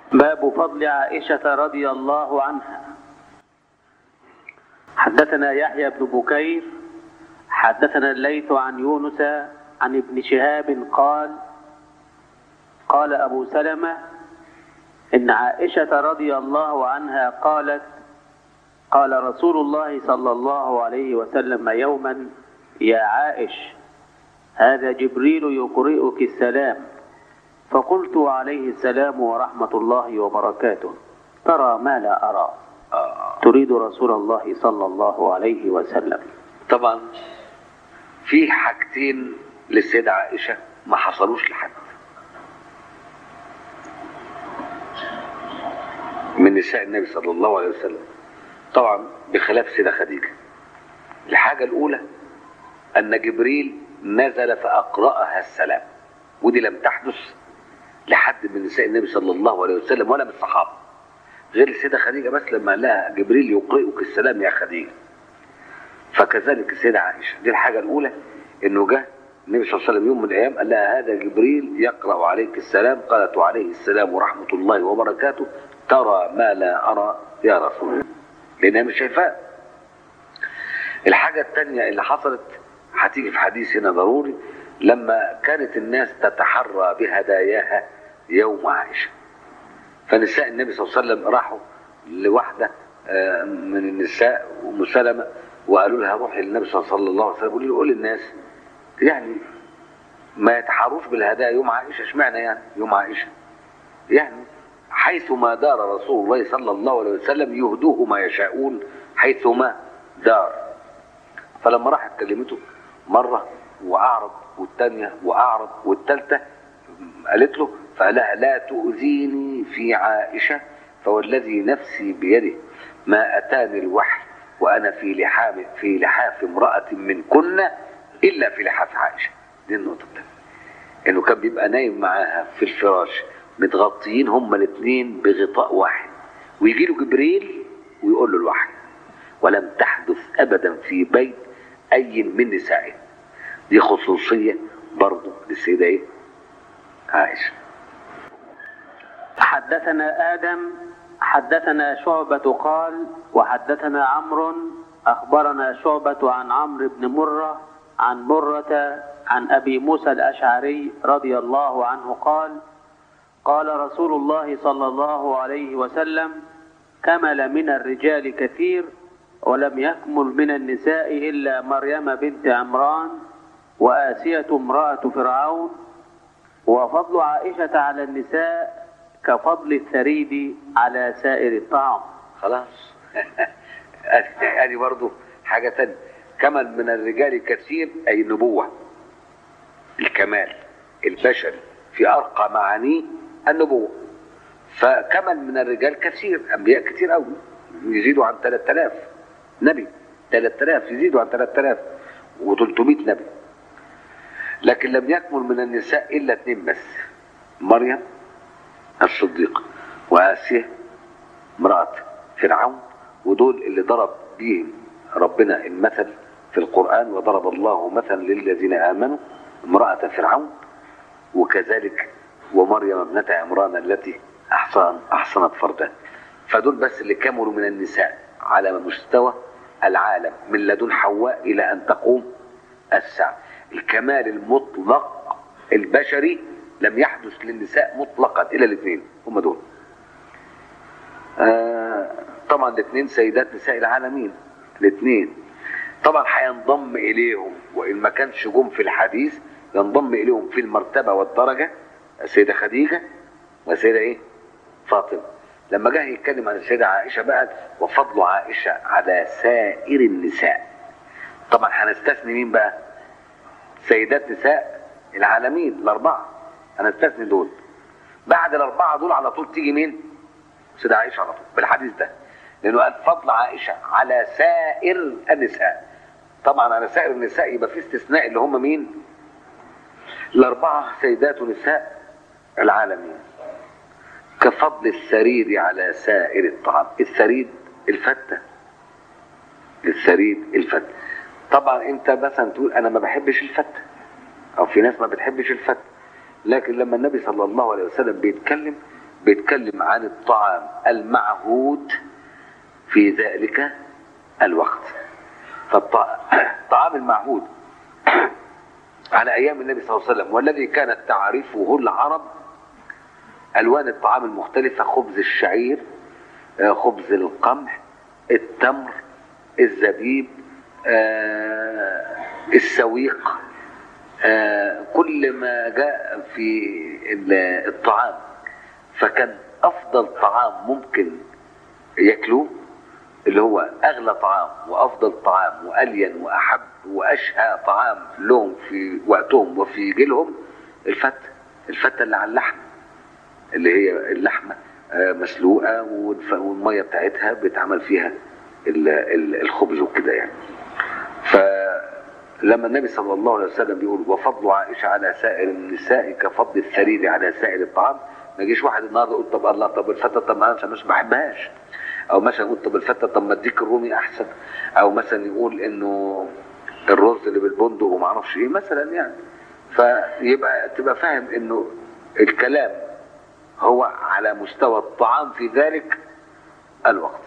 باب فضل عائشة رضي الله عنها حدثنا يحيى بن بكير حدثنا الليث عن يونس عن ابن شهاب قال قال أبو سلمة إن عائشة رضي الله عنها قالت قال رسول الله صلى الله عليه وسلم يوما يا عائش هذا جبريل يقرئك السلام فقلت عليه السلام ورحمة الله وبركاته ترى ما لا أرى آه. تريد رسول الله صلى الله عليه وسلم طبعا في حاجتين للسيدة عائشة ما حصلوش لحد من نساء النبي صلى الله عليه وسلم طبعا بخلاف سيدة خديجة الحاجة الأولى أن جبريل نزل فأقرأها السلام ودي لم تحدث لحد من نساء النبي صلى الله عليه وسلم ولا من الصحابة غير السيدة خديجة بس لما قال لها جبريل يقرئك السلام يا خديجة فكذلك السيدة عائشة دي الحاجة الأولى إنه جاء النبي صلى الله عليه وسلم يوم من الأيام قال لها هذا جبريل يقرأ عليك السلام قالت وعليه السلام ورحمة الله وبركاته ترى ما لا أرى يا رسول الله لأنها مش شايفاه الحاجة الثانية اللي حصلت هتيجي في حديث هنا ضروري لما كانت الناس تتحرى بهداياها يوم عائشة فنساء النبي صلى الله عليه وسلم راحوا لواحدة آه، من النساء أم سلمة وقالوا لها روحي للنبي صلى الله عليه وسلم قولي له قول للناس يعني ما يتحروش بالهدايا يوم عائشة اشمعنى يعني يوم عائشة يعني حيث ما دار رسول الله صلى الله عليه وسلم يهدوه ما يشاءون حيث ما دار فلما راحت كلمته مرة وأعرض والتانية وأعرض والتالتة قالت له فقالها لا تؤذيني في عائشة فوالذي نفسي بيده ما أتاني الوحي وأنا في لحاف في لحاف امرأة من كنا إلا في لحاف عائشة دي النقطة التانية إنه كان بيبقى نايم معاها في الفراش متغطيين هما الاثنين بغطاء واحد ويجي له جبريل ويقول له الوحي ولم تحدث أبدا في بيت أي من نسائه دي خصوصية برضه للسيدة إيه؟ عائشة حدثنا آدم حدثنا شعبة قال وحدثنا عمرو أخبرنا شعبة عن عمرو بن مرة عن مرة عن أبي موسى الأشعري رضي الله عنه قال قال رسول الله صلى الله عليه وسلم كمل من الرجال كثير ولم يكمل من النساء إلا مريم بنت عمران وآسية امرأة فرعون وفضل عائشة على النساء كفضل الثريد على سائر الطعام خلاص ادي ادي برضه حاجة تانية كمل من الرجال كثير أي النبوة الكمال البشري في أرقى معانيه النبوة فكمل من الرجال كثير أنبياء كثير أوي يزيدوا عن 3000 نبي 3000 يزيدوا عن 3000 و300 نبي لكن لم يكمل من النساء إلا اثنين بس مريم الصديقة وآسيا امرأة فرعون ودول اللي ضرب بيهم ربنا المثل في القرآن وضرب الله مثلا للذين آمنوا امرأة فرعون وكذلك ومريم ابنة عمران التي أحصن أحصنت فرجها فدول بس اللي كملوا من النساء على مستوى العالم من لدن حواء إلى أن تقوم الساعة الكمال المطلق البشري لم يحدث للنساء مطلقا إلى الاثنين هم دول آه طبعا الاثنين سيدات نساء العالمين الاثنين طبعا هينضم اليهم وان ما كانش جم في الحديث ينضم اليهم في المرتبه والدرجه السيده خديجه والسيده ايه فاطمه لما جه يتكلم عن السيده عائشه بقى وفضل عائشه على سائر النساء طبعا هنستثني مين بقى سيدات نساء العالمين الاربعه هنستثني دول بعد الاربعه دول على طول تيجي مين سيدة عائشة على طول بالحديث ده لأنه قال فضل عائشة على سائر النساء طبعا على سائر النساء يبقى في استثناء اللي هم مين الأربعة سيدات نساء العالمين كفضل السرير على سائر الطعام السريد الفتة السريد الفتة طبعا انت مثلا تقول انا ما بحبش الفتة او في ناس ما بتحبش الفتة لكن لما النبي صلى الله عليه وسلم بيتكلم بيتكلم عن الطعام المعهود في ذلك الوقت فالطعام المعهود على ايام النبي صلى الله عليه وسلم والذي كانت تعرفه العرب الوان الطعام المختلفه خبز الشعير آه، خبز القمح التمر الزبيب آه، السويق آه، كل ما جاء في ال- الطعام فكان افضل طعام ممكن ياكلوه اللي هو اغلى طعام وافضل طعام والين واحب واشهى طعام لهم في وقتهم وفي جيلهم الفته الفته اللي على اللحم اللي هي اللحمه آه، مسلوقه والف- والميه بتاعتها بيتعمل فيها ال- ال- الخبز وكده يعني فلما النبي صلى الله عليه وسلم بيقول وفضل عائشه على سائر النساء كفضل الثريد على سائر الطعام ما يجيش واحد النهارده يقول طب الله طب الفته طب انا مش بحبهاش او مثلا يقول طب الفته طب ما اديك الرومي احسن او مثلا يقول انه الرز اللي بالبندق وما اعرفش ايه مثلا يعني فيبقى تبقى فاهم انه الكلام هو على مستوى الطعام في ذلك الوقت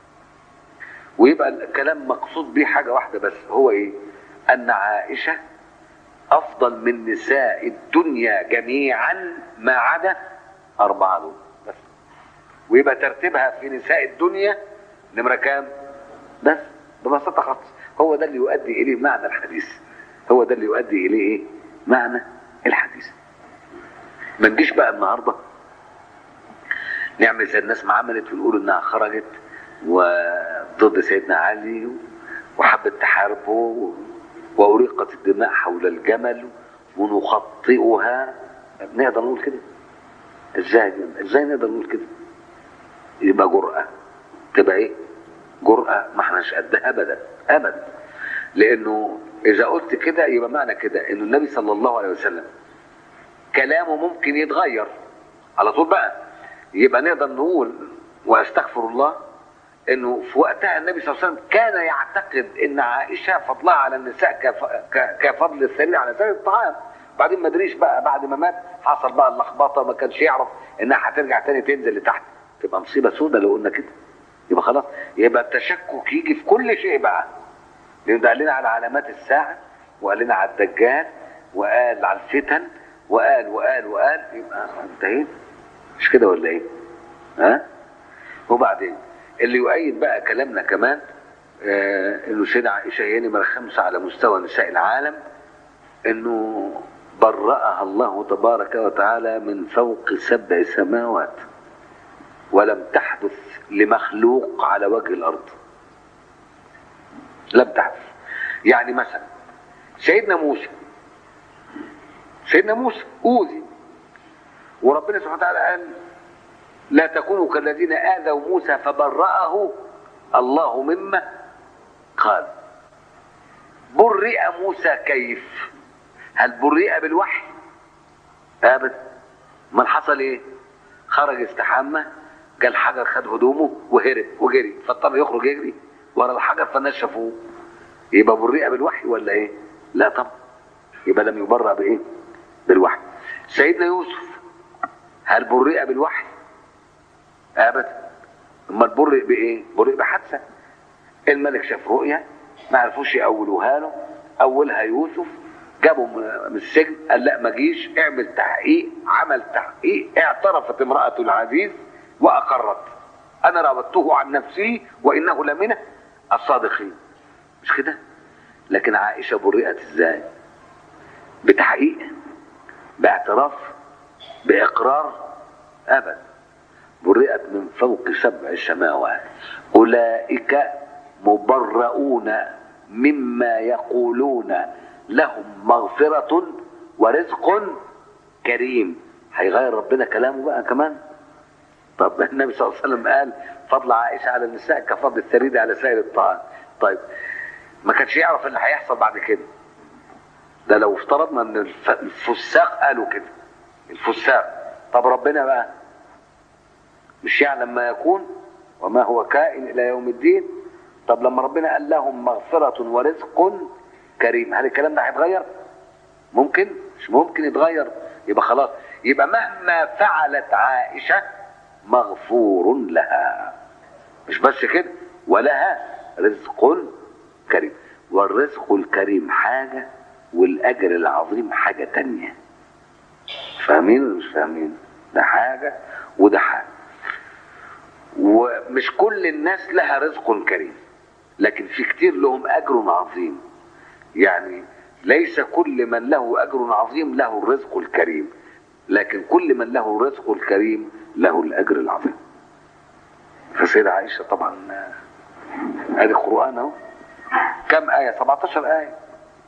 ويبقى الكلام مقصود به حاجه واحده بس هو ايه ان عائشه افضل من نساء الدنيا جميعا ما عدا اربعه دول بس ويبقى ترتيبها في نساء الدنيا نمره كام بس ببساطه خالص هو ده اللي يؤدي اليه معنى الحديث هو ده اللي يؤدي اليه ايه معنى الحديث ما نجيش بقى النهارده نعمل زي الناس ما عملت ونقول انها خرجت وضد سيدنا علي وحبت تحاربه وأريقت الدماء حول الجمل ونخطئها نقدر نقول كده ازاي ازاي نقدر نقول كده يبقى جرأة تبقى ايه جرأة ما احناش قدها ابدا ابدا لانه اذا قلت كده يبقى معنى كده انه النبي صلى الله عليه وسلم كلامه ممكن يتغير على طول بقى يبقى نقدر نقول واستغفر الله انه في وقتها النبي صلى الله عليه وسلم كان يعتقد ان عائشه فضلها على النساء كف... ك... كفضل الثري على سائر الطعام بعدين ما ادريش بقى بعد ما مات حصل بقى اللخبطه ما كانش يعرف انها هترجع تاني تنزل لتحت تبقى مصيبه سودة لو قلنا كده يبقى خلاص يبقى التشكك يجي في كل شيء بقى لانه ده قال لنا على علامات الساعه وقال لنا على الدجال وقال على الفتن وقال وقال وقال يبقى انتهينا مش كده ولا ايه؟ ها؟ وبعدين اللي يؤيد بقى كلامنا كمان آه انه سيدة عائشة هي نمرة خمسة على مستوى نساء العالم انه برأها الله تبارك وتعالى من فوق سبع سماوات ولم تحدث لمخلوق على وجه الارض لم تحدث يعني مثلا سيدنا موسى سيدنا موسى اوذي وربنا سبحانه وتعالى قال لا تكونوا كالذين آذوا موسى فبرأه الله مما قال برئ موسى كيف هل برئ بالوحي ابدا ما حصل ايه خرج استحمى جاء الحجر خد هدومه وهرب وجري فاضطر يخرج يجري ورا الحجر فالناس شافوه يبقى برئ بالوحي ولا ايه لا طبعا يبقى لم يبرأ بايه بالوحي سيدنا يوسف هل برئ بالوحي ابدا امال برئ بايه برئ بحادثه الملك شاف رؤيا ما عرفوش يأولوها له اولها يوسف جابوا من السجن قال لا ما جيش اعمل تحقيق عمل تحقيق اعترفت امرأة العزيز واقرت انا راودته عن نفسي وانه لمن الصادقين مش كده لكن عائشة برئت ازاي بتحقيق باعتراف باقرار ابدا برئت من فوق سبع سماوات أولئك مبرؤون مما يقولون لهم مغفرة ورزق كريم هيغير ربنا كلامه بقى كمان طب النبي صلى الله عليه وسلم قال فضل عائشة على النساء كفضل الثريد على سائر الطعام طيب ما كانش يعرف اللي هيحصل بعد كده ده لو افترضنا ان الف- الفساق قالوا كده الفساق طب ربنا بقى مش يعلم ما يكون وما هو كائن الى يوم الدين طب لما ربنا قال لهم مغفرة ورزق كريم هل الكلام ده هيتغير ممكن مش ممكن يتغير يبقى خلاص يبقى مهما فعلت عائشة مغفور لها مش بس كده ولها رزق كريم والرزق الكريم حاجة والأجر العظيم حاجة تانية فاهمين ولا مش فاهمين ده حاجة وده حاجة ومش كل الناس لها رزق كريم لكن في كتير لهم أجر عظيم يعني ليس كل من له أجر عظيم له الرزق الكريم لكن كل من له الرزق الكريم له الأجر العظيم فسيدة عائشة طبعا ادي القرآن اهو كم آية 17 آية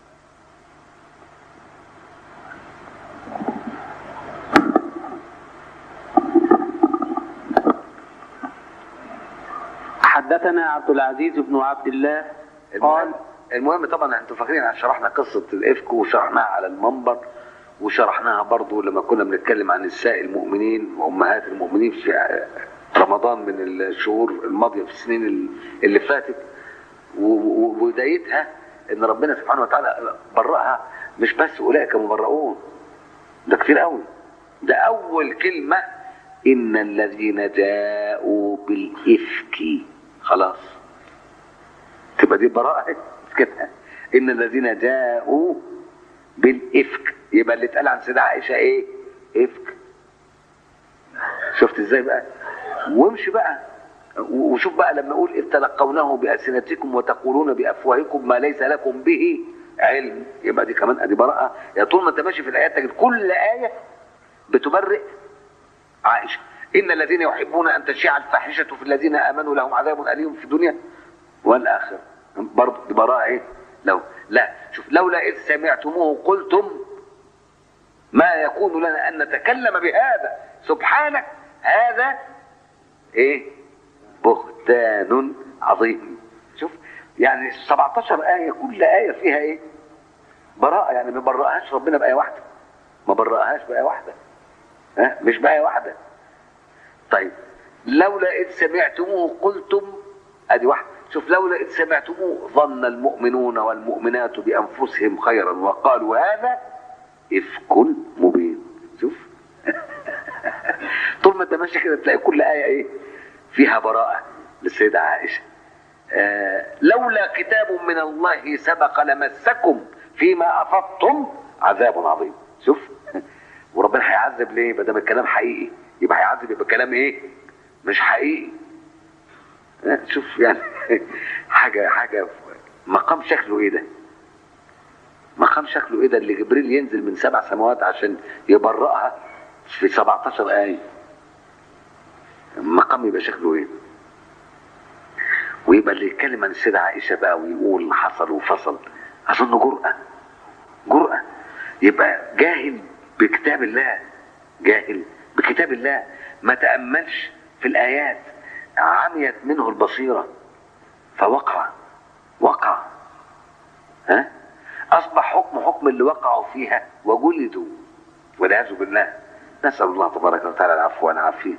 حدثنا عبد العزيز بن عبد الله قال المهم, المهم طبعا انتوا فاكرين عن شرحنا قصة الإفك وشرحناها على المنبر وشرحناها برضو لما كنا بنتكلم عن نساء المؤمنين وأمهات المؤمنين في رمضان من الشهور الماضية في السنين اللي فاتت وبدايتها ان ربنا سبحانه وتعالى برأها مش بس اولئك مبرؤون ده كتير قوي ده اول كلمة ان الذين جاءوا بالافك خلاص تبقى دي براءة كده ان الذين جاءوا بالافك يبقى اللي اتقال عن سيدة عائشة ايه افك شفت ازاي بقى وامشي بقى وشوف بقى لما اقول اذ تلقونه بالسنتكم وتقولون بافواهكم ما ليس لكم به علم يبقى دي كمان ادي براءه يا طول ما انت ماشي في الايات تجد كل ايه بتبرئ عائشه ان الذين يحبون ان تشيع الفاحشه في الذين امنوا لهم عذاب اليم في الدنيا والاخره برضه دي براءه ايه لو لا شوف لولا اذ سمعتموه قلتم ما يكون لنا ان نتكلم بهذا سبحانك هذا ايه بهتان عظيم شوف يعني 17 آية كل آية فيها ايه براءة يعني ما برأهاش ربنا بآية واحدة ما برأهاش بآية واحدة ها مش بآية واحدة طيب لولا إذ سمعتموه قلتم ادي واحدة شوف لولا إذ سمعتموه ظن المؤمنون والمؤمنات بأنفسهم خيرا وقالوا هذا إفك مبين شوف طول ما انت ماشي كده تلاقي كل آية ايه فيها براءة للسيدة عائشة آه لولا كتاب من الله سبق لمسكم فيما أفضتم عذاب عظيم شوف وربنا هيعذب ليه ما دام الكلام حقيقي يبقى هيعذب يبقى كلام ايه مش حقيقي آه شوف يعني حاجة حاجة مقام شكله ايه ده مقام شكله ايه ده اللي جبريل ينزل من سبع سماوات عشان يبرأها في 17 آية المقام يبقى شكله ايه ويبقى اللي يتكلم عن السيدة عائشة بقى ويقول حصل وفصل أظن جرأة جرأة يبقى جاهل بكتاب الله جاهل بكتاب الله ما تأملش في الآيات عميت منه البصيرة فوقع وقع ها أصبح حكم حكم اللي وقعوا فيها وجلدوا والعياذ بالله نسأل الله تبارك وتعالى العفو والعافية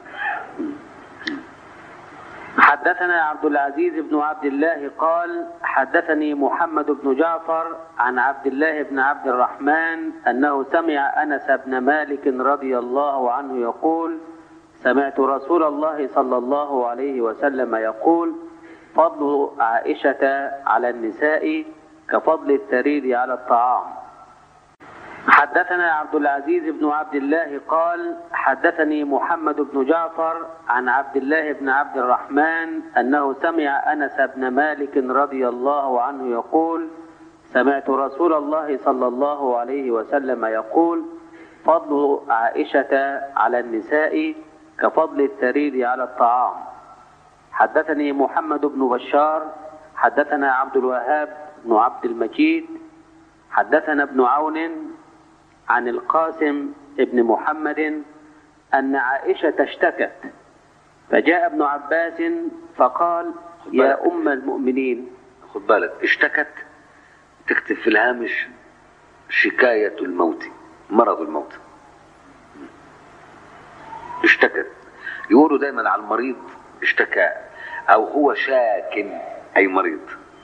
حدثنا عبد العزيز بن عبد الله قال حدثني محمد بن جعفر عن عبد الله بن عبد الرحمن أنه سمع أنس بن مالك رضي الله عنه يقول سمعت رسول الله صلى الله عليه وسلم يقول فضل عائشة على النساء كفضل الثريد على الطعام حدثنا عبد العزيز بن عبد الله قال حدثني محمد بن جعفر عن عبد الله بن عبد الرحمن أنه سمع أنس بن مالك رضي الله عنه يقول سمعت رسول الله صلى الله عليه وسلم يقول فضل عائشة على النساء كفضل الثريد على الطعام حدثني محمد بن بشار حدثنا عبد الوهاب بن عبد المجيد حدثنا ابن عون عن القاسم ابن محمد أن عائشة اشتكت فجاء ابن عباس فقال يا أم المؤمنين خد بالك اشتكت تكتب في الهامش شكاية الموت مرض الموت اشتكت يقولوا دايما على المريض اشتكى او هو شاك اي مريض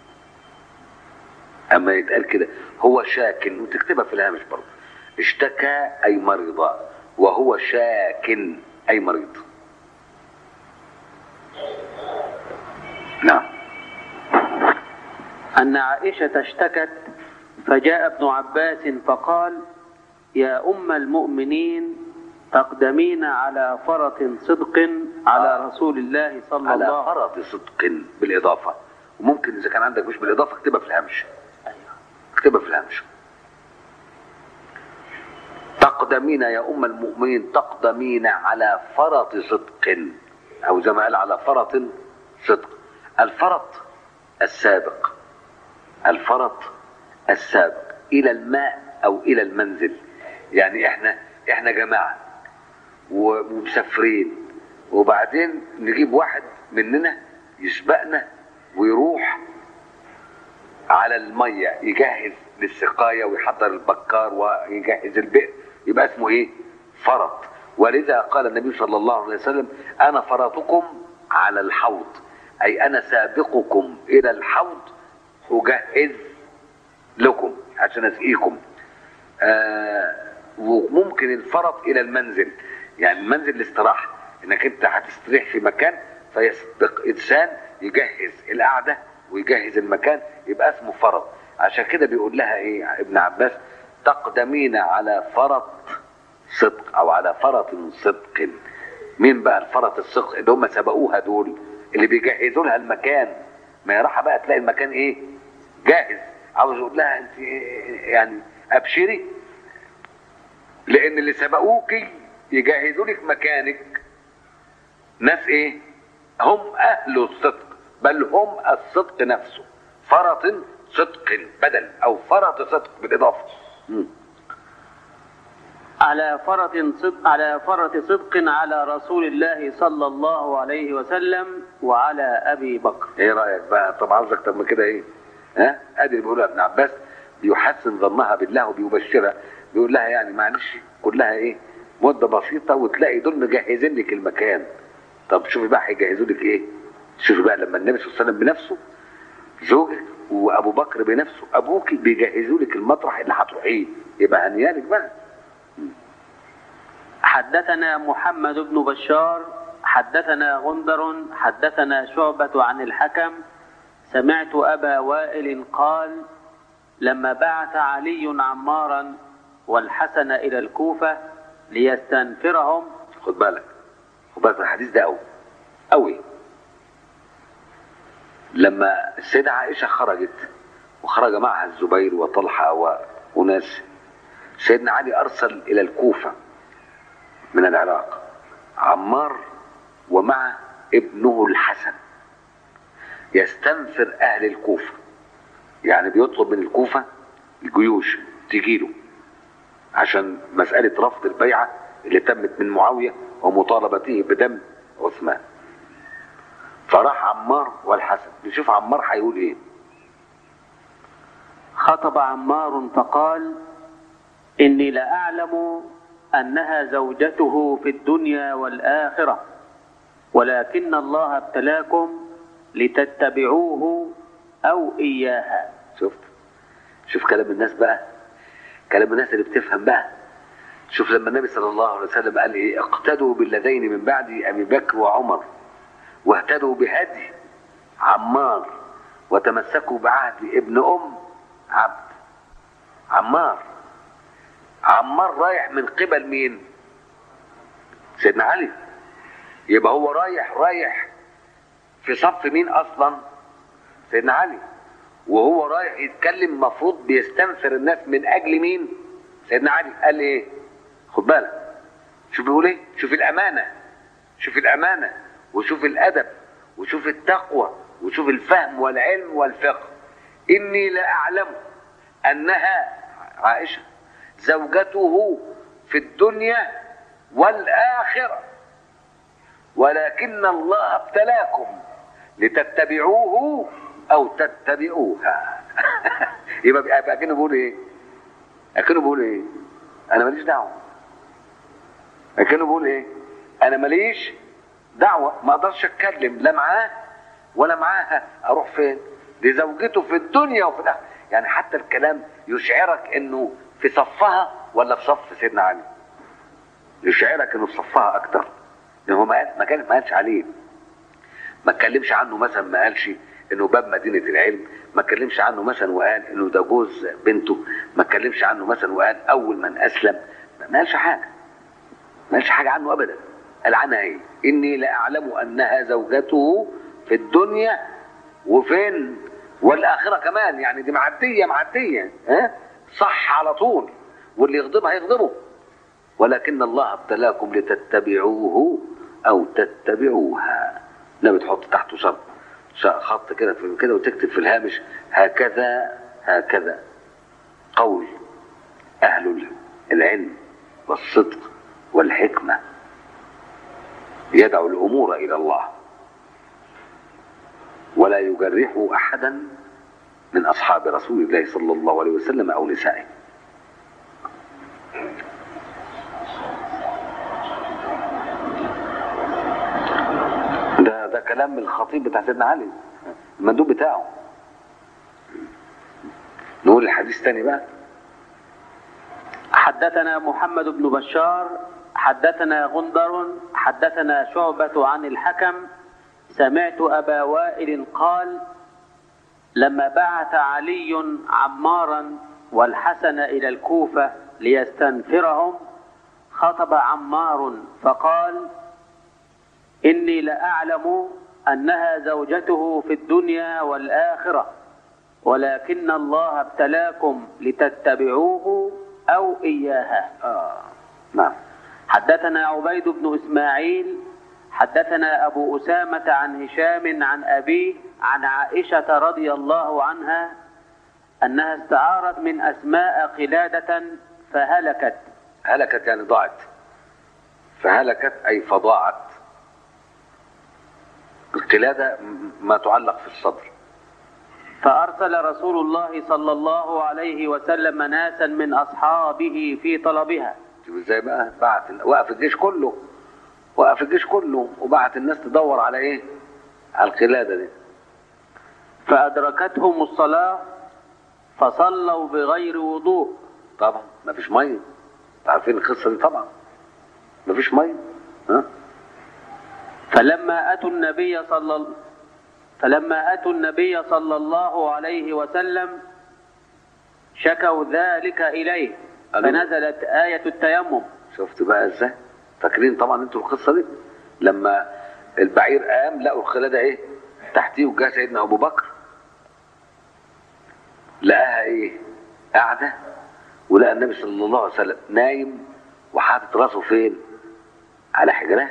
اما يتقال كده هو شاك وتكتبها في الهامش برضه اشتكى اي مرض وهو شاك اي مريض أن عائشة اشتكت فجاء ابن عباس فقال يا أم المؤمنين تقدمين على فرط صدق على آه. رسول الله صلى على الله عليه فرط صدق بالاضافه وممكن اذا كان عندك مش بالاضافه اكتبها في الهمش أيوه. اكتبها في الهمش تقدمين يا ام المؤمنين تقدمين على فرط صدق او زي ما قال على فرط صدق الفرط السابق الفرط السابق الى الماء او الى المنزل يعني احنا احنا جماعه و- ومسافرين وبعدين نجيب واحد مننا يسبقنا ويروح على الميه يجهز للسقايه ويحضر البكار ويجهز البئر يبقى اسمه ايه؟ فرط ولذا قال النبي صلى الله عليه وسلم انا فرطكم على الحوض اي انا سابقكم الى الحوض اجهز لكم عشان اسقيكم آه وممكن الفرط الى المنزل يعني المنزل الاستراحه انك انت هتستريح في مكان فيسبق انسان يجهز القعده ويجهز المكان يبقى اسمه فرط عشان كده بيقول لها ايه ابن عباس تقدمين على فرط صدق او على فرط صدق مين بقى الفرط الصدق اللي هم سبقوها دول اللي بيجهزوا لها المكان ما هي رايحه بقى تلاقي المكان ايه جاهز عاوز اقول لها انت يعني ابشري لان اللي سبقوكي يجهزوا لك مكانك ناس ايه هم اهل الصدق بل هم الصدق نفسه فرط صدق بدل او فرط صدق بالاضافه مم. على فرط صدق على فرط صدق على رسول الله صلى الله عليه وسلم وعلى ابي بكر ايه رايك بقى طب عاوز اكتر من كده ايه ها ادي اللي بيقولها ابن عباس بيحسن ظنها بالله وبيبشرها بيقول لها يعني معلش كلها ايه مده بسيطه وتلاقي دول مجهزين لك المكان طب شوفي بقى هيجهزوا لك ايه شوفي بقى لما النبي صلى الله عليه وسلم بنفسه زوجك وابو بكر بنفسه ابوك بيجهزوا لك المطرح اللي هتروحيه يبقى هنيالك بقى حدثنا محمد بن بشار حدثنا غندر حدثنا شعبة عن الحكم سمعت أبا وائل قال لما بعث علي عمارا والحسن إلى الكوفة ليستنفرهم خد بالك خد بالك من الحديث ده قوي قوي لما السيدة عائشة خرجت وخرج معها الزبير وطلحة و- وناس سيدنا علي أرسل إلى الكوفة من العراق عمار ومع ابنه الحسن يستنفر أهل الكوفة يعني بيطلب من الكوفة الجيوش تجيله عشان مسألة رفض البيعة اللي تمت من معاوية ومطالبته بدم عثمان فراح عمار والحسن نشوف عمار هيقول ايه خطب عمار فقال إني لأعلم أنها زوجته في الدنيا والآخرة ولكن الله ابتلاكم لتتبعوه أو إياها شفت شوف كلام الناس بقى كلام الناس اللي بتفهم بقى شوف لما النبي صلى الله عليه وسلم قال ايه اقتدوا بالذين من بعد ابي بكر وعمر واهتدوا بهدي عمار وتمسكوا بعهد ابن ام عبد عمار عمار رايح من قبل مين سيدنا علي يبقى هو رايح رايح في صف مين اصلا سيدنا علي وهو رايح يتكلم مفروض بيستنفر الناس من اجل مين سيدنا علي قال ايه خد بالك شوف بيقول ايه شوف الامانه شوف الامانه وشوف الادب وشوف التقوى وشوف الفهم والعلم والفقه اني لاعلم انها عائشه زوجته في الدنيا والاخره ولكن الله ابتلاكم لتتبعوه او تتبعوها يبقى يبقى كأنه بيقول ايه كأنه بيقول ايه انا ماليش دعوه كأنه بيقول ايه انا ماليش دعوه ما اقدرش اتكلم لا معاه ولا معاها اروح فين دي زوجته في الدنيا وفي الاخره يعني حتى الكلام يشعرك انه في صفها ولا في صف سيدنا علي يشعرك انه في صفها اكتر لان هو ما قال ما كان ما قالش عليه ما اتكلمش عنه مثلا ما قالش انه باب مدينه العلم ما اتكلمش عنه مثلا وقال انه ده جوز بنته ما اتكلمش عنه مثلا وقال اول من اسلم ما قالش حاجه ما قالش حاجه عنه ابدا قال عنها ايه اني لاعلم انها زوجته في الدنيا وفين والاخره كمان يعني دي معديه معديه ها صح على طول واللي يغضبها يغضبه ولكن الله ابتلاكم لتتبعوه او تتبعوها لا بتحط تحته شرط خط كده في كده وتكتب في الهامش هكذا هكذا قول اهل العلم والصدق والحكمه يدعو الامور الى الله ولا يجرح احدا من اصحاب رسول الله صلى الله عليه وسلم او نسائه ده ده كلام الخطيب بتاع سيدنا علي المندوب بتاعه نقول الحديث تاني بقى حدثنا محمد بن بشار حدثنا غندر حدثنا شعبة عن الحكم سمعت أبا وائل قال لما بعث علي عمارا والحسن إلى الكوفة ليستنفرهم خطب عمار فقال إني لأعلم أنها زوجته في الدنيا والآخرة ولكن الله ابتلاكم لتتبعوه أو إياها آه. نعم حدثنا عبيد بن إسماعيل حدثنا أبو أسامة عن هشام عن أبيه عن عائشة رضي الله عنها أنها استعارت من أسماء قلادة فهلكت هلكت يعني ضاعت فهلكت أي فضاعت القلادة ما تعلق في الصدر فأرسل رسول الله صلى الله عليه وسلم ناسا من أصحابه في طلبها شوف ازاي بقى بعت وقف الجيش كله وقف الجيش كله وبعت الناس تدور على ايه على القلادة دي فأدركتهم الصلاة فصلوا بغير وضوء طبعا ما فيش ميه عارفين القصه دي طبعا ما فيش ميه ها فلما أتوا النبي صلى ال- فلما أتوا النبي صلى الله عليه وسلم شكوا ذلك إليه قالوا- فنزلت آية التيمم شفت بقى ازاي فاكرين طبعا انتوا القصه دي لما البعير قام لقوا الخلاده ايه تحتيه وجاء سيدنا ابو بكر لقاها ايه قاعده ولقى النبي صلى الله عليه وسلم نايم وحاطط راسه فين على حجرها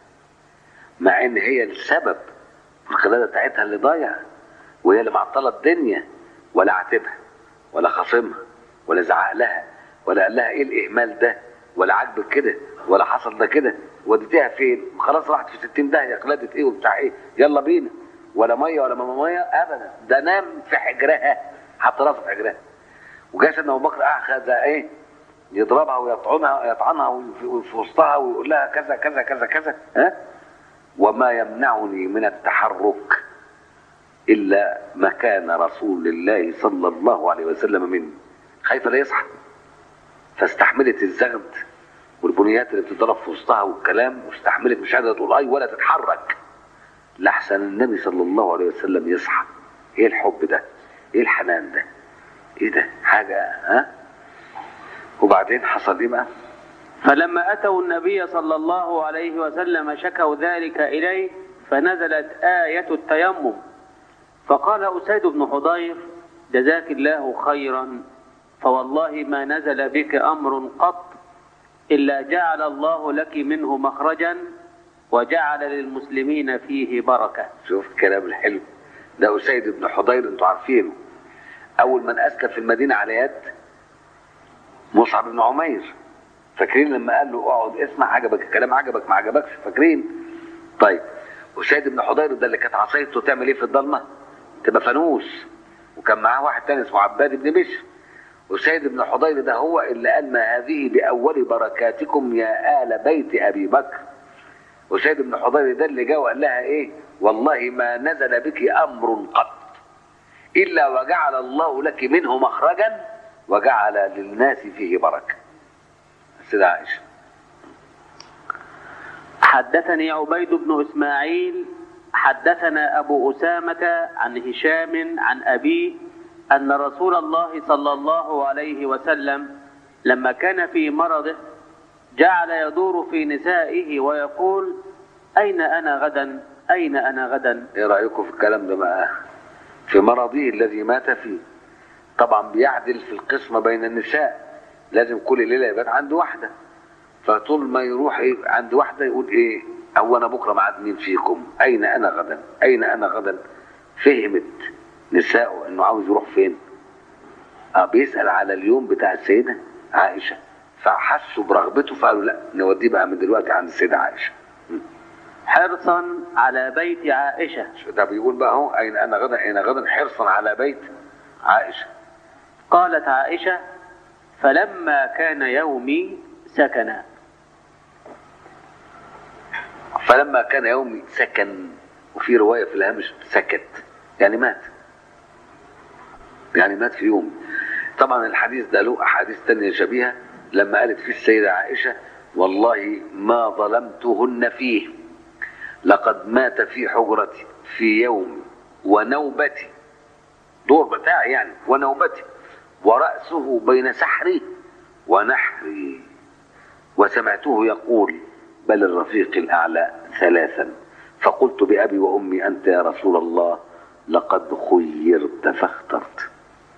مع ان هي السبب في الخلاده بتاعتها اللي ضايع وهي اللي معطله الدنيا ولا عاتبها ولا خاصمها ولا زعق لها ولا قال لها ايه الاهمال ده ولا عاجبك كده ولا حصل ده كده وديتيها فين خلاص راحت في 60 داهيه قلاده ايه وبتاع ايه يلا بينا ولا ميه ولا ماما ميه ابدا ده نام في حجرها حط راسه في حجرها وجاء سيدنا ابو بكر اخذ ايه يضربها ويطعنها يطعنها وفي في وسطها ويقول لها كذا كذا كذا كذا ها وما يمنعني من التحرك الا مكان رسول الله صلى الله عليه وسلم مني خايفه لا يصحى فاستحملت الزغد والبنيات اللي بتضرب في وسطها والكلام واستحملت مش قادره تقول اي ولا تتحرك لحسن النبي صلى الله عليه وسلم يصحى ايه الحب ده ايه الحنان ده ايه ده حاجه ها وبعدين حصل ايه بقى فلما أتوا النبي صلى الله عليه وسلم شكوا ذلك إليه فنزلت آية التيمم فقال أسيد بن حضير جزاك الله خيرا فوالله ما نزل بك أمر قط إلا جعل الله لك منه مخرجا وجعل للمسلمين فيه بركة شوف الكلام الحلو ده أسيد بن حضير انتوا عارفينه أول من أسلم في المدينة على يد مصعب بن عمير فاكرين لما قال له اقعد اسمع عجبك الكلام عجبك ما عجبكش فاكرين طيب أسيد بن حضير ده اللي كانت عصايته تعمل ايه في الضلمة تبقى فانوس وكان معاه واحد تاني اسمه عباد بن بشر أسيد بن حضير ده هو اللي قال ما هذه بأول بركاتكم يا آل بيت أبي بكر وسيد بن حضير ده اللي جاء وقال لها ايه والله ما نزل بك امر قط الا وجعل الله لك منه مخرجا وجعل للناس فيه بركه السيدة عائشه حدثني عبيد بن إسماعيل حدثنا أبو أسامة عن هشام عن أبيه أن رسول الله صلى الله عليه وسلم لما كان في مرضه جعل يدور في نسائه ويقول أين أنا غدا أين أنا غدا ايه رايكم في الكلام ده بقى في مرضه الذي مات فيه طبعا بيعدل في القسمه بين النساء لازم كل ليله يبقى عنده واحده فطول ما يروح ايه عند واحده يقول ايه هو انا بكره معاد مين فيكم اين انا غدا اين انا غدا فهمت نساءه انه عاوز يروح فين اه بيسال على اليوم بتاع السيده عائشه فحسوا برغبته فقالوا لا نوديه بقى من دلوقتي عند السيده عائشه حرصا على بيت عائشة ده بيقول بقى اهو اين انا غدا اين غدا حرصا على بيت عائشه قالت عائشة فلما كان يومي سكنا فلما كان يومي سكن وفي روايه في الهامش سكت يعني مات يعني مات في يوم طبعا الحديث ده له احاديث تانية شبيهه لما قالت فيه السيده عائشه والله ما ظلمتهن فيه لقد مات في حجرتي في يوم ونوبتي دور بتاعي يعني ونوبتي ورأسه بين سحري ونحري وسمعته يقول بل الرفيق الأعلى ثلاثا فقلت بأبي وأمي أنت يا رسول الله لقد خيرت فاخترت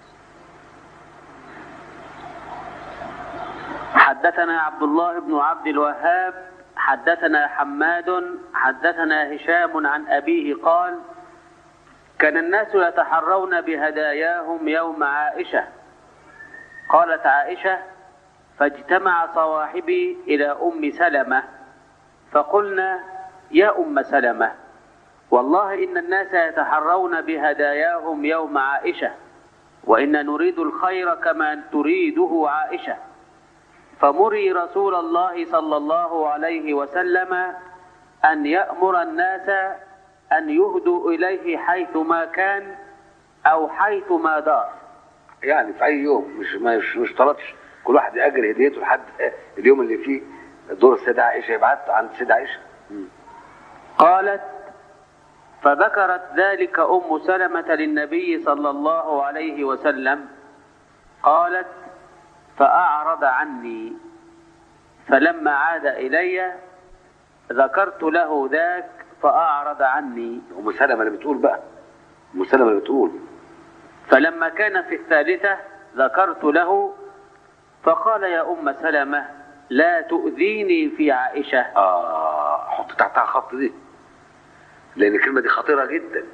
حدثنا عبد الله بن عبد الوهاب حدثنا حماد حدثنا هشام عن أبيه قال كان الناس يتحرون بهداياهم يوم عائشة قالت عائشة فاجتمع صواحبي إلى أم سلمة فقلنا يا أم سلمة والله إن الناس يتحرون بهداياهم يوم عائشة وإن نريد الخير كما تريده عائشة فمري رسول الله صلى الله عليه وسلم أن يأمر الناس أن يهدوا إليه حيثما كان أو حيثما دار يعني في أي يوم مش مش مش طلبش كل واحد يأجل هديته لحد اليوم اللي فيه دور السيدة عائشة يبعت عند السيدة عائشة قالت فذكرت ذلك أم سلمة للنبي صلى الله عليه وسلم قالت فأعرض عني فلما عاد إلي ذكرت له ذاك فأعرض عني أم سلمة اللي بتقول بقى أم سلمة اللي بتقول فلما كان في الثالثة ذكرت له فقال يا أم سلمة لا تؤذيني في عائشة آه حط تحتها خط دي لأن الكلمة دي خطيرة جدا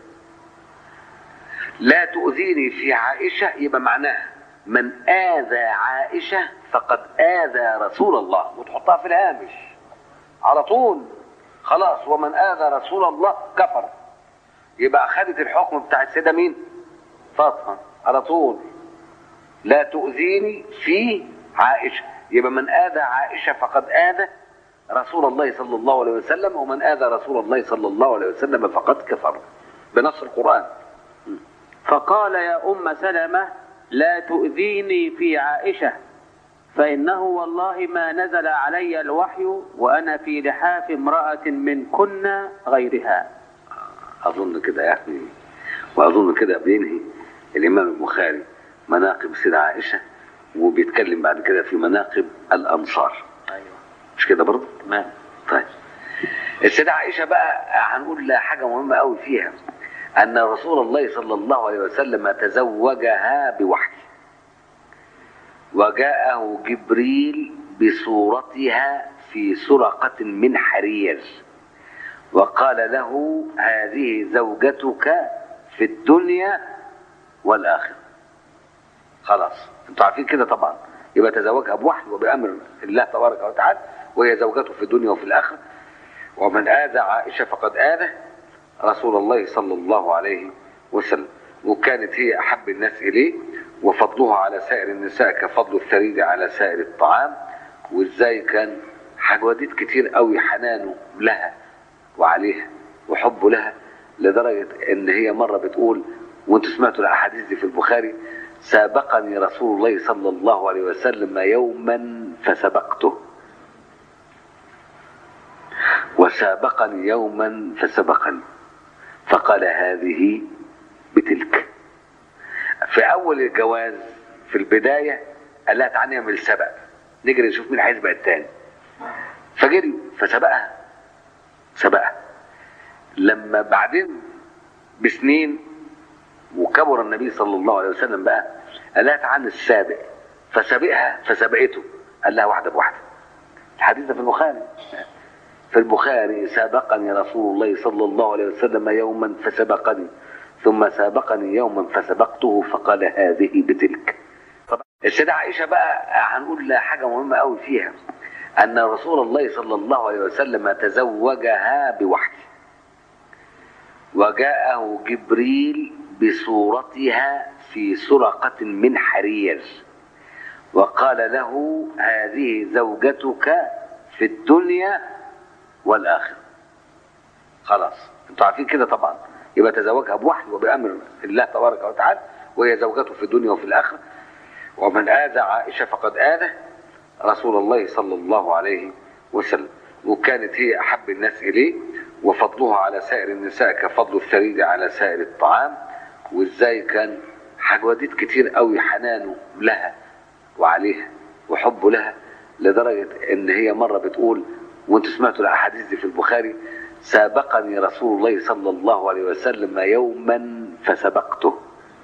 لا تؤذيني في عائشة يبقى معناها من آذى عائشة فقد آذى رسول الله وتحطها في الهامش على طول خلاص ومن آذى رسول الله كفر يبقى أخذت الحكم بتاع السيدة مين؟ فاطمة على طول لا تؤذيني في عائشة يبقى من آذى عائشة فقد آذى رسول الله صلى الله عليه وسلم ومن آذى رسول الله صلى الله عليه وسلم فقد كفر بنص القرآن فقال يا أم سلمة لا تؤذيني في عائشة فإنه والله ما نزل علي الوحي وأنا في لحاف امرأة منكن غيرها أظن كده يعني وأظن كده بينهي الإمام البخاري مناقب سيدة عائشة وبيتكلم بعد كده في مناقب الأنصار أيوة مش كده برضه؟ تمام طيب السيدة عائشة بقى هنقول لها حاجة مهمة قوي فيها أن رسول الله صلى الله عليه وسلم تزوجها بوحي وجاءه جبريل بصورتها في سرقة من حرير وقال له هذه زوجتك في الدنيا والآخرة خلاص انتوا عارفين كده طبعا يبقى تزوجها بوحي وبأمر الله تبارك وتعالى وهي زوجته في الدنيا وفي الآخرة ومن آذى عائشة فقد آذى رسول الله صلى الله عليه وسلم وكانت هي أحب الناس إليه وفضلها على سائر النساء كفضل الثريد على سائر الطعام وإزاي كان حواديت كتير قوي حنانه لها وعليها وحبه لها لدرجة إن هي مرة بتقول وانتوا سمعتوا الأحاديث دي في البخاري سابقني رسول الله صلى الله عليه وسلم يوما فسبقته وسابقني يوما فسبقني فقال هذه بتلك في اول الجواز في البدايه قال لها تعالى نعمل سبق نجري نشوف مين هيسبق التاني فجري فسبقها سبقها لما بعدين بسنين وكبر النبي صلى الله عليه وسلم بقى قال لها تعالى السابق فسبقها فسبقته قال لها واحده بواحده الحديث ده في البخاري في البخاري سابقني رسول الله صلى الله عليه وسلم يوما فسبقني ثم سابقني يوما فسبقته فقال هذه بتلك طب السيدة عائشة بقى هنقول لها حاجة مهمة قوي فيها أن رسول الله صلى الله عليه وسلم تزوجها بوحده وجاءه جبريل بصورتها في سرقة من حرير وقال له هذه زوجتك في الدنيا والآخرة خلاص انتوا عارفين كده طبعا يبقى تزوجها بوحي وبأمر الله تبارك وتعالى وهي زوجته في الدنيا وفي الآخرة ومن آذى عائشة فقد آذى رسول الله صلى الله عليه وسلم وكانت هي أحب الناس إليه وفضلها على سائر النساء كفضل الثريد على سائر الطعام وإزاي كان حجوديت كتير قوي حنانه لها وعليها وحبه لها لدرجة إن هي مرة بتقول وانتوا سمعتوا الأحاديث دي في البخاري سابقني رسول الله صلى الله عليه وسلم يوما فسبقته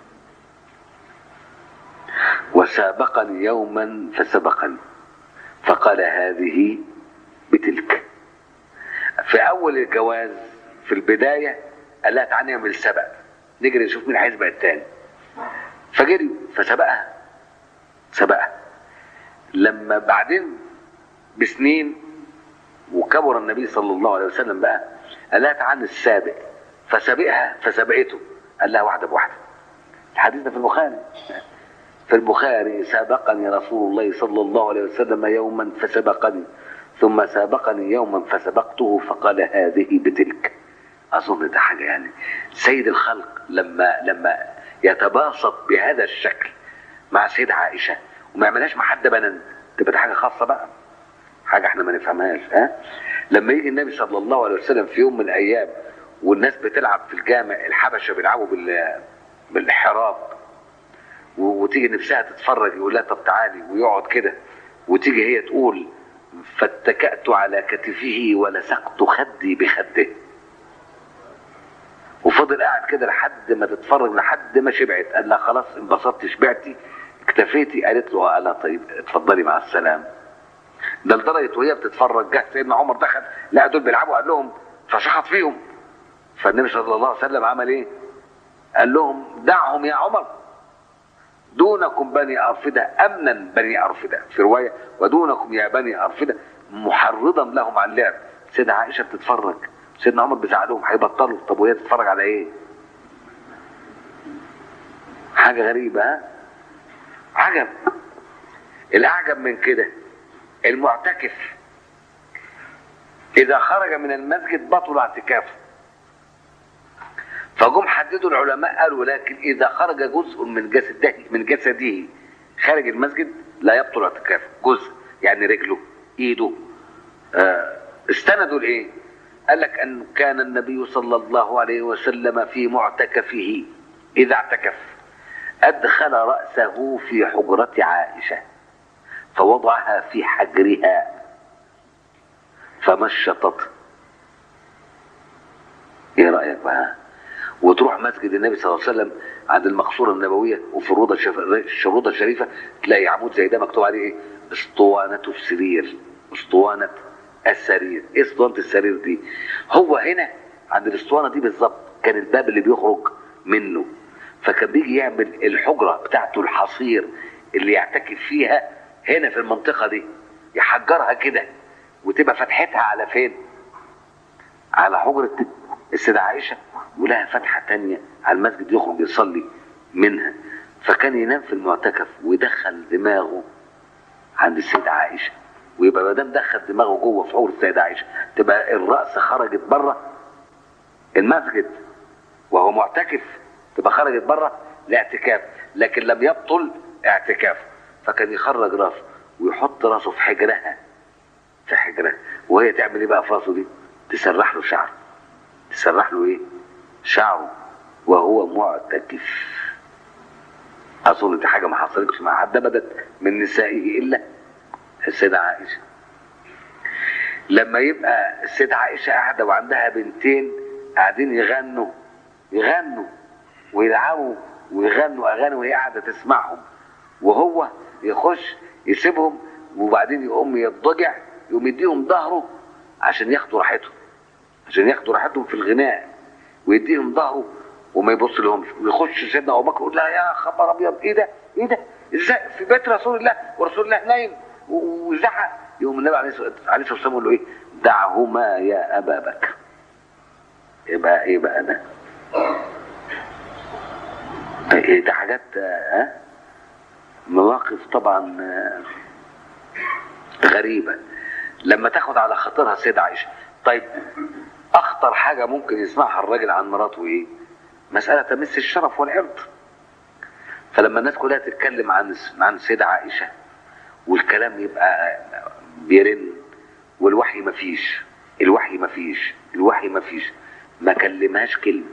وسابقني يوما فسبقني فقال هذه بتلك في اول الجواز في البدايه قال لها تعالى نعمل سبق نجري نشوف مين هيسبق التاني فجري فسبقها سبقها لما بعدين بسنين وكبر النبي صلى الله عليه وسلم بقى قال لها تعالى السابق فسبقها فسبقته قال لها واحده بواحده الحديث ده في البخاري في البخاري سابقني رسول الله صلى الله عليه وسلم يوما فسبقني ثم سابقني يوما فسبقته فقال هذه بتلك اظن ده حاجه يعني سيد الخلق لما لما يتباسط بهذا الشكل مع سيدة عائشه وما يعملهاش مع حد بنات تبقى دي حاجه خاصه بقى حاجه احنا ما نفهمهاش ها لما يجي النبي صلى الله عليه وسلم في يوم من الايام والناس بتلعب في الجامع الحبشه بيلعبوا بال بالحراب وتيجي نفسها تتفرج يقول لها طب تعالي ويقعد كده وتيجي هي تقول فاتكأت على كتفه ولسقت خدي بخده وفضل قاعد كده لحد ما تتفرج لحد ما شبعت قال لها خلاص انبسطت شبعتي اكتفيتي قالت له قال لها طيب اتفضلي مع السلامه ده لدرجه وهي بتتفرج جه سيدنا عمر دخل لا دول بيلعبوا قال لهم فشخط فيهم فالنبي صلى الله عليه وسلم عمل ايه؟ قال لهم دعهم يا عمر دونكم بني أرفدة أمنا بني أرفدة في رواية ودونكم يا بني أرفدة محرضا لهم على اللعب سيدة عائشة بتتفرج سيدنا عمر بيزعلهم هيبطلوا طب وهي تتفرج على ايه حاجة غريبة ها عجب الأعجب من كده المعتكف إذا خرج من المسجد بطل اعتكافه فجم حددوا العلماء قالوا لكن اذا خرج جزء من جسده من جسده خارج المسجد لا يبطل اعتكافه جزء يعني رجله ايده آه استندوا لايه قال لك ان كان النبي صلى الله عليه وسلم في معتكفه اذا اعتكف ادخل راسه في حجره عائشه فوضعها في حجرها فمشطت ايه رايك بقى وتروح مسجد النبي صلى الله عليه وسلم عند المقصورة النبوية وفي الروضة الروضة الشريفة تلاقي عمود زي ده مكتوب عليه ايه؟ اسطوانة السرير اسطوانة السرير ايه اسطوانة السرير دي؟ هو هنا عند الاسطوانة دي بالظبط كان الباب اللي بيخرج منه فكان بيجي يعمل الحجرة بتاعته الحصير اللي يعتكف فيها هنا في المنطقة دي يحجرها كده وتبقى فتحتها على فين؟ على حجرة السيدة عائشة ولها فتحة تانية على المسجد يخرج يصلي منها فكان ينام في المعتكف ويدخل دماغه عند السيدة عائشة ويبقى ما دام دخل دماغه جوه في حور السيدة عائشة تبقى الرأس خرجت بره المسجد وهو معتكف تبقى خرجت بره الاعتكاف لكن لم يبطل اعتكافه فكان يخرج راسه ويحط راسه في حجرها في حجرها وهي تعمل ايه بقى في راسه دي؟ تسرح له شعره تسرح له ايه؟ شعره وهو معتكف اظن دي حاجه ما حصلتش مع حد بدت من نسائه الا السيده عائشه لما يبقى السيده عائشه قاعده وعندها بنتين قاعدين يغنوا يغنوا ويلعبوا ويغنوا اغاني وهي قاعده تسمعهم وهو يخش يسيبهم وبعدين يقوم يضجع يقوم يديهم ظهره عشان ياخدوا راحتهم عشان ياخدوا راحتهم في الغناء ويديهم ظهره وما يبص لهمش ويخش سيدنا ابو بكر يقول لا يا خبر ابيض ايه ده ايه ده ازاي في بيت رسول الله ورسول الله نايم و- وزعق يقوم النبي عليه الصلاه عليه الصلاة والسلام يقول له ايه دعهما يا ابا بكر يبقى ايه بقى ده ايه ده حاجات آه، ها مواقف طبعا آه، غريبة لما تاخد على خاطرها سيدة عائشة طيب أخطر حاجة ممكن يسمعها الراجل عن مراته إيه؟ مسألة تمس الشرف والعرض فلما الناس كلها تتكلم عن عن سيدة عائشة والكلام يبقى بيرن والوحي مفيش الوحي مفيش الوحي مفيش ما كلمهاش كلمة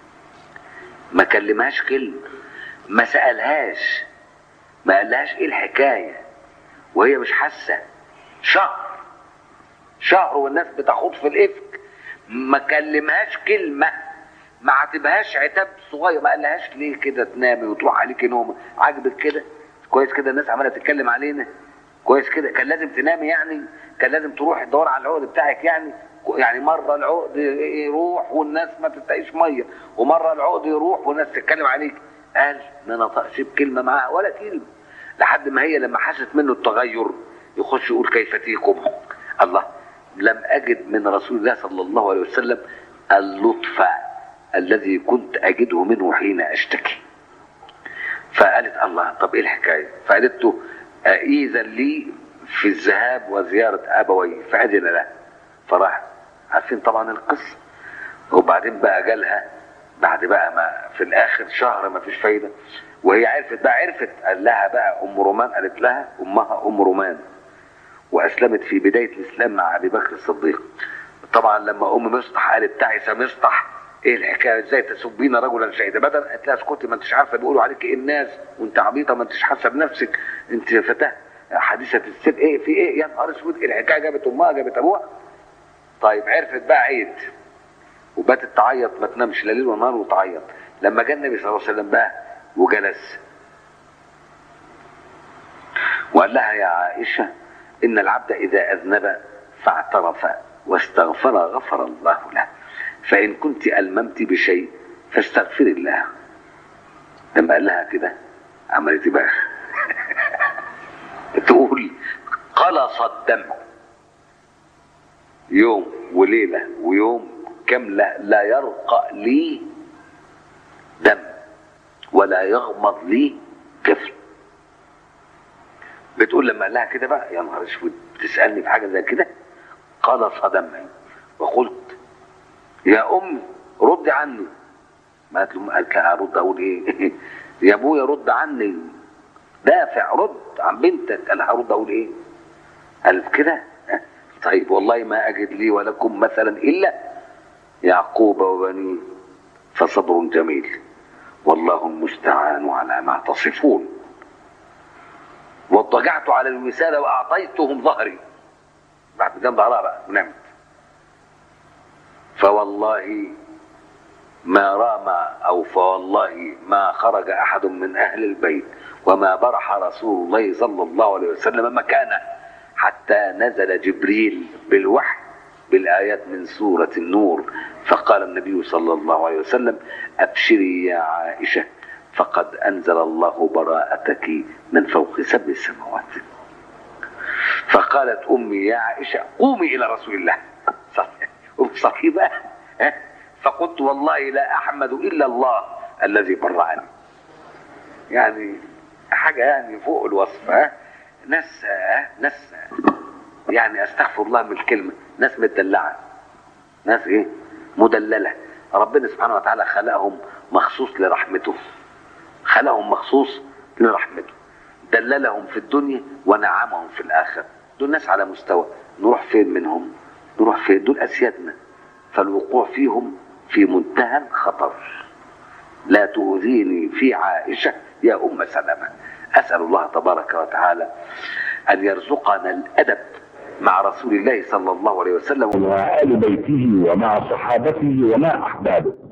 ما كلمهاش كلمة ما سألهاش ما قالهاش ايه الحكاية وهي مش حاسة شهر شهر والناس بتخوض في الإفك ما كلمهاش كلمة ما عاتبهاش عتاب صغير ما قالهاش ليه كده تنامي وتروح عليكي نوم عاجبك كده كويس كده الناس عماله تتكلم علينا كويس كده كان لازم تنامي يعني كان لازم تروح تدور على العقد بتاعك يعني يعني مره العقد يروح والناس ما تتقيش ميه ومره العقد يروح والناس تتكلم عليك قال ما نطقش بكلمه معاها ولا كلمه لحد ما هي لما حست منه التغير يخش يقول كيف تيكم الله لم اجد من رسول الله صلى الله عليه وسلم اللطف الذي كنت اجده منه حين اشتكي فقالت الله طب ايه الحكايه فقالت له اذن لي في الذهاب وزياره ابوي فاذن له فراح عارفين طبعا القصه وبعدين بقى جالها بعد بقى ما في الاخر شهر ما فيش فايده وهي عرفت بقى عرفت قال لها بقى ام رومان قالت لها امها ام رومان واسلمت في بدايه الاسلام مع ابي بكر الصديق طبعا لما ام مصطح قالت تعس مصطح ايه الحكايه ازاي تسبين رجلا شهيدا بدل قالت لها اسكتي ما انتش عارفه بيقولوا عليك ايه الناس وانت عبيطه ما انتش حاسه بنفسك انت فتاه حديثه السر ايه في ايه يا نهار اسود ايه الحكايه جابت امها جابت ابوها طيب عرفت بقى عيد وباتت تعيط ما تنامش لا ليل ونهار وتعيط لما جاء النبي صلى الله عليه وسلم بقى وجلس وقال لها يا عائشه ان العبد اذا اذنب فاعترف واستغفر غفر الله له فان كنت الممت بشيء فاستغفري الله لما قال لها كده عملت بقى تقول قلص الدم يوم وليله ويوم كامله لا يرقى لي دم ولا يغمض لي كفل بتقول لما قال لها كده بقى يا نهار اسود بتسالني في حاجه زي كده قلص دمي وقلت يا ام رد عني ما قالت له قالت لها ارد اقول ايه يا ابويا رد عني دافع رد عن بنتك قال هرد اقول ايه قال كده طيب والله ما اجد لي ولكم مثلا الا يعقوب وبنيه فصبر جميل والله المستعان على ما تصفون واضطجعت على الوسادة وأعطيتهم ظهري بعد ده ظهرها بقى ونمت فوالله ما رام أو فوالله ما خرج أحد من أهل البيت وما برح رسول الله صلى الله عليه وسلم مكانه حتى نزل جبريل بالوحي بالآيات من سورة النور فقال النبي صلى الله عليه وسلم أبشري يا عائشة فقد أنزل الله براءتك من فوق سبع سماوات فقالت أمي يا عائشة قومي إلى رسول الله صحيح بقى فقلت والله لا أحمد إلا الله الذي برأني يعني حاجة يعني فوق الوصف ها ناس ها ناس يعني استغفر الله من الكلمة ناس مدلعة ناس ايه مدللة ربنا سبحانه وتعالى خلقهم مخصوص لرحمته خلقهم مخصوص لرحمته دللهم في الدنيا ونعمهم في الآخرة دول ناس على مستوى نروح فين منهم نروح فين دول أسيادنا فالوقوع فيهم في منتهى الخطر لا تؤذيني في عائشة يا أم سلمة أسأل الله تبارك وتعالى أن يرزقنا الأدب مع رسول الله صلى الله عليه وسلم وآل بيته ومع صحابته ومع أحبابه